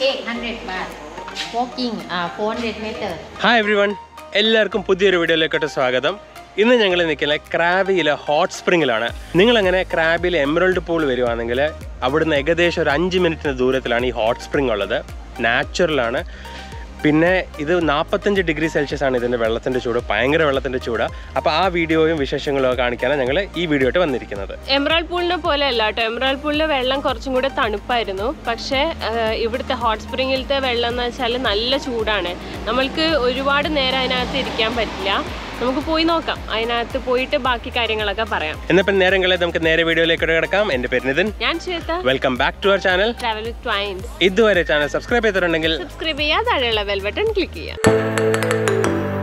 800 baht. Walking, uh, 400 meter. Hi everyone എല്ലാവർക്കും പുതിയൊരു വീഡിയോയിലേക്കോട്ട് സ്വാഗതം ഇന്ന് ഞങ്ങൾ നിൽക്കുന്നത് ക്രാബിയിലെ ഹോട്ട് സ്പ്രിങ്ങിലാണ് നിങ്ങളങ്ങനെ ക്രാബിയിലെ എമറൽഡ് പൂൾ വരുവാണെങ്കിൽ അവിടുന്ന് ഏകദേശം ഒരു അഞ്ച് മിനിറ്റിന് ദൂരത്തിലാണ് ഈ ഹോട്ട് സ്പ്രിംഗ് ഉള്ളത് നാച്ചുറലാണ് പിന്നെ ഇത് നാൽപ്പത്തഞ്ച് ഡിഗ്രി സെൽഷ്യസ് ആണ് ഇതിൻ്റെ വെള്ളത്തിൻ്റെ ചൂട് ഭയങ്കര വെള്ളത്തിൻ്റെ ചൂട് അപ്പോൾ ആ വീഡിയോയും വിശേഷങ്ങളും ഒക്കെ കാണിക്കാനാണ് ഞങ്ങൾ ഈ വീഡിയോ ആയിട്ട് വന്നിരിക്കുന്നത് എമറാൾഡ് പൂളിനെ പോലെ അല്ല കേട്ടോ എമറാൾഡ് പൂളിലെ വെള്ളം കുറച്ചും കൂടെ തണുപ്പായിരുന്നു പക്ഷേ ആഹ്, ഇവിടുത്തെ ഹോട്ട് സ്പ്രിങ്ങിലത്തെ വെള്ളം എന്ന് വെച്ചാൽ നല്ല ചൂടാണ് നമ്മൾക്ക് ഒരുപാട് നേരം അതിനകത്ത് ഇരിക്കാൻ പറ്റില്ല നമുക്ക് പോയി നോക്കാം അതിനകത്ത് പോയിട്ട് ബാക്കി കാര്യങ്ങളൊക്കെ പറയാം എന്നിപ്പം നേരങ്ങളെ നമുക്ക് നേരെ വീഡിയോയിലേക്കോട്ട് കിടക്കാം എൻ്റെ പേര് നിതിൻ ഞാൻ Shweta welcome back to our channel travel with twins ഇതുവരെ ചാനൽ സബ്സ്ക്രൈബ് ചെയ്തിട്ടുണ്ടെങ്കിൽ സബ്സ്ക്രൈബ് ചെയ്യാൻ താഴെയുള്ള ബെൽ ബട്ടൺ ക്ലിക്ക് ചെയ്യാം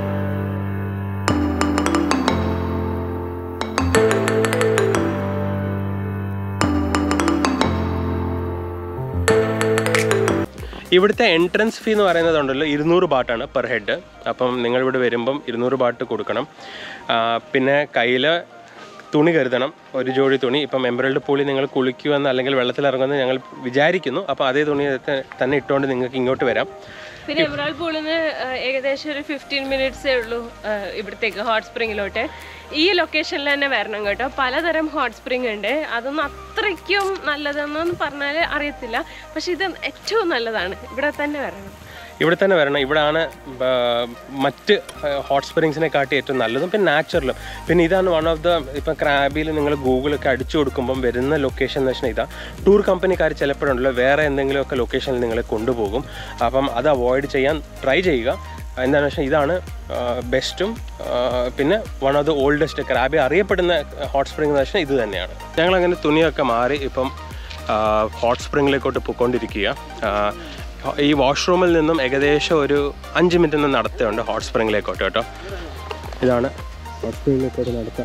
ഇവിടുത്തെ എൻട്രൻസ് ഫീ എന്ന് പറയുന്നതുണ്ടല്ലോ ഇരുന്നൂറ് ബാട്ടാണ് പെർ ഹെഡ് അപ്പം നിങ്ങൾ ഇവിടെ വരുമ്പം ഇരുന്നൂറ് ബാട്ട് കൊടുക്കണം ആ, പിന്നെ കയ്യിൽ തുണി കരുതണം ഒരു ജോഡി തുണി ഇപ്പം എംബ്രൽഡ് പൂളി നിങ്ങൾ കുളിക്കുമെന്ന് അല്ലെങ്കിൽ വെള്ളത്തിലിറങ്ങുമെന്ന് ഞങ്ങൾ വിചാരിക്കുന്നു അപ്പോൾ അതേ തുണി ത- തന്നെ ഇട്ടുകൊണ്ട് നിങ്ങൾക്ക് ഇങ്ങോട്ട് വരാം പിന്നെ എമറാൾഡ് പൂളിന്ന് ഏകദേശം ഒരു ഫിഫ്റ്റീൻ മിനിറ്റ്സേ ഉള്ളൂ ആഹ്, ഇവിടത്തേക്ക് ഹോട്ട് സ്പ്രിങ്ങിലോട്ട് ഈ ലൊക്കേഷനിൽ തന്നെ വരണം കേട്ടോ പലതരം ഹോട്ട് സ്പ്രിങ് ഉണ്ട് അതൊന്നും അത്രയ്ക്കും നല്ലതെന്നൊന്നും പറഞ്ഞാൽ അറിയത്തില്ല പക്ഷെ ഇത് ഏറ്റവും നല്ലതാണ് ഇവിടെ തന്നെ വരണം ഇവിടെ തന്നെ വരണം ഇവിടാണ് ആ, മറ്റ് ഹോട്ട് സ്പ്രിങ്സിനെ കാട്ടി ഏറ്റവും നല്ലതും പിന്നെ നാച്ചുറലും പിന്നെ ഇതാണ് വൺ ഓഫ് ദ ഇപ്പം ക്രാബിൽ നിങ്ങൾ ഗൂഗിളൊക്കെ അടിച്ചു കൊടുക്കുമ്പം വരുന്ന ലൊക്കേഷൻ എന്ന് വെച്ചാൽ ഇതാ ടൂർ കമ്പനിക്കാർ ചിലപ്പോഴുണ്ടല്ലോ വേറെ എന്തെങ്കിലുമൊക്കെ ലൊക്കേഷനിൽ നിങ്ങളെ കൊണ്ടുപോകും അപ്പം അത് അവോയ്ഡ് ചെയ്യാൻ ട്രൈ ചെയ്യുക എന്താണെന്ന് വെച്ചാൽ ഇതാണ് ബെസ്റ്റും പിന്നെ one of the oldest Krabi അറിയപ്പെടുന്ന ഹോട്ട് സ്പ്രിംഗ് എന്ന് വെച്ചാൽ ഇത് തന്നെയാണ് ഞങ്ങളങ്ങനെ തുണിയൊക്കെ മാറി ഇപ്പം ഹോട്ട് സ്പ്രിങ്ങിലേക്കോട്ട് പോയിക്കൊണ്ടിരിക്കുക ആ, ഈ വാഷ്റൂമിൽ നിന്നും ഏകദേശം ഒരു അഞ്ച് മിനിറ്റ് നടത്തുന്നുണ്ട് ഹോട്ട് സ്പ്രിങ്ങിലേക്കോട്ട് കേട്ടോ ഇതാണ് ഹോട്ട് സ്പ്രിങ്ങിലേക്കോട്ട് നടത്തുക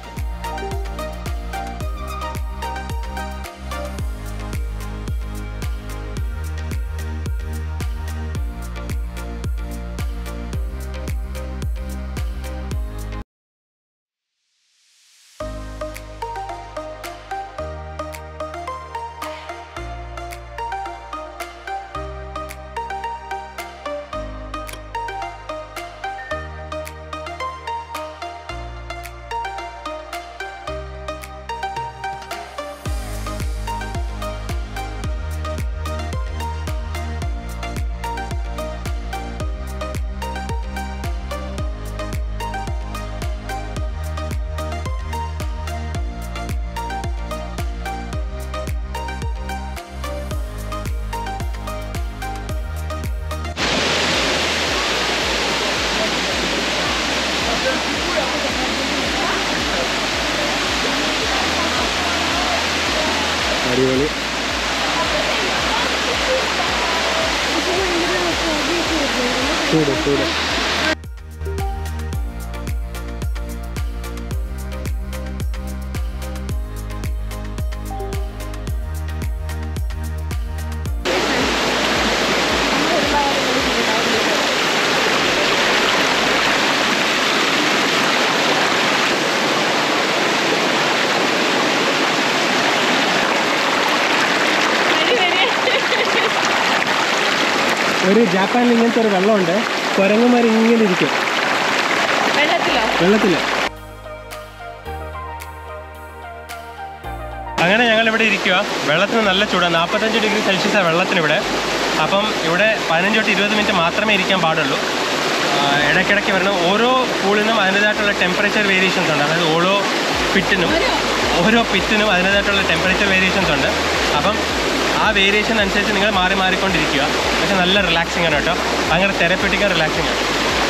അടിപൊളി ചൂട് ചൂട് ഒരു ജാപ്പാനിൽ ഇങ്ങനത്തെ ഒരു വെള്ളമുണ്ട് കുരങ്ങന്മാർ ഇങ്ങനെ ഇരിക്കും വെള്ളത്തിലോ വെള്ളത്തിൽ അങ്ങനെ ഞങ്ങൾ ഇവിടെ ഇരിക്കുക വെള്ളത്തിന് നല്ല ചൂടാണ് നാൽപ്പത്തഞ്ച് ഡിഗ്രി സെൽഷ്യസാണ് വെള്ളത്തിന് ഇവിടെ അപ്പം ഇവിടെ പതിനഞ്ച് തൊട്ട് ഇരുപത് മിനിറ്റ് മാത്രമേ ഇരിക്കാൻ പാടുള്ളൂ ആ, ഇടയ്ക്കിടയ്ക്ക് വരണം ഓരോ പൂളിനും അതിൻ്റേതായിട്ടുള്ള ടെമ്പറേച്ചർ വേരിയേഷൻസ് ഉണ്ട് അതായത് ഓരോ പിറ്റിനും ഓരോ പിറ്റിനും അതിൻ്റേതായിട്ടുള്ള ടെമ്പറേച്ചർ വേരിയേഷൻസ് ഉണ്ട് അപ്പം ആ വേരിയേഷൻ അനുസരിച്ച് നിങ്ങൾ മാറി മാറിക്കൊണ്ടിരിക്കുക പക്ഷെ നല്ല റിലാക്സിങ് ആണ് കേട്ടോ ഭയങ്കര തെരപ്പറ്റിക്കാൻ റിലാക്സിങ് ആണ്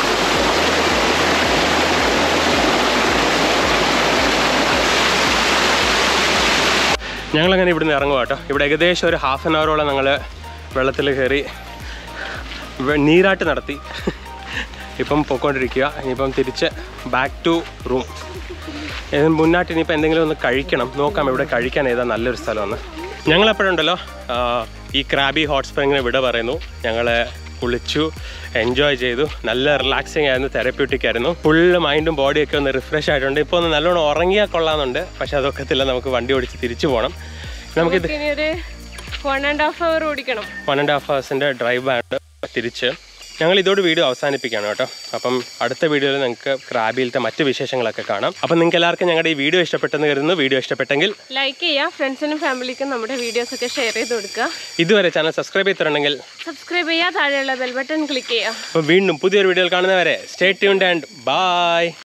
ഞങ്ങളങ്ങനെ ഇവിടുന്ന് ഇറങ്ങുക കേട്ടോ ഇവിടെ ഏകദേശം ഒരു ഹാഫ് ആൻ അവറോളം ഞങ്ങൾ വെള്ളത്തിൽ കയറി വെ- നീരാട്ട് നടത്തി ഇപ്പം പൊയ്ക്കൊണ്ടിരിക്കുക ഇനിയിപ്പം തിരിച്ച് ബാക്ക് ടു റൂം മുന്നാട്ട് ഇനിയിപ്പോൾ എന്തെങ്കിലും ഒന്ന് കഴിക്കണം നോക്കാം ഇവിടെ കഴിക്കാൻ ഏതാ നല്ലൊരു സ്ഥലമെന്ന് ഞങ്ങളെപ്പോഴുണ്ടല്ലോ ആ, ഈ ക്രാബി ഹോട്ട് സ്പ്രിങ്ങിന് വിട പറയുന്നു ഞങ്ങൾ കുളിച്ചു എൻജോയ് ചെയ്തു നല്ല റിലാക്സിങ് ആയിരുന്നു തെറപ്യൂട്ടിക് ആയിരുന്നു ഫുള്ള് മൈൻഡും ബോഡിയൊക്കെ ഒന്ന് റിഫ്രഷ് ആയിട്ടുണ്ട് ഇപ്പോൾ ഒന്ന് നല്ലോണം ഉറങ്ങിയാൽ കൊള്ളാമെന്നുണ്ട് പക്ഷെ അതൊക്കത്തില്ല നമുക്ക് വണ്ടി ഓടിച്ച് തിരിച്ചു പോകണം നമുക്കിത് ഇനി ഒരു വൺ ആൻഡ് ഹാഫ് അവർ ഓടിക്കണം വൺ ആൻഡ് ഹാഫ് ഹവേഴ്സിൻ്റെ ഡ്രൈവ് ആണ് തിരിച്ച് ഞങ്ങൾ ഇതോട് വീഡിയോ അവസാനിപ്പിക്കുകയാണ് കേട്ടോ അപ്പം അടുത്ത വീഡിയോയിൽ നിങ്ങൾക്ക് ക്രാബിയിലത്തെ മറ്റ് വിശേഷങ്ങളൊക്കെ കാണാം അപ്പം നിങ്ങൾക്ക് എല്ലാവർക്കും ഞങ്ങളുടെ ഈ വീഡിയോ ഇഷ്ടപ്പെട്ടെന്ന് കരുതുന്നു വീഡിയോ ഇഷ്ടപ്പെട്ടെങ്കിൽ ലൈക്ക് ചെയ്യുക ഫ്രണ്ട്സിനും ഫാമിലിക്കും നമ്മുടെ വീഡിയോസ് ഒക്കെ ഷെയർ ചെയ്ത് കൊടുക്കുക ഇതുവരെ ചാനൽ സബ്സ്ക്രൈബ് ചെയ്തിട്ടുണ്ടെങ്കിൽ സബ്സ്ക്രൈബ് ചെയ്യുക താഴെയുള്ള ബെൽ ബട്ടൺ ക്ലിക്ക് ചെയ്യുക അപ്പോൾ വീണ്ടും പുതിയൊരു വീഡിയോയിൽ കാണുന്നവരെ സ്റ്റേ ട്യൂൺഡ് ആൻഡ് ബൈ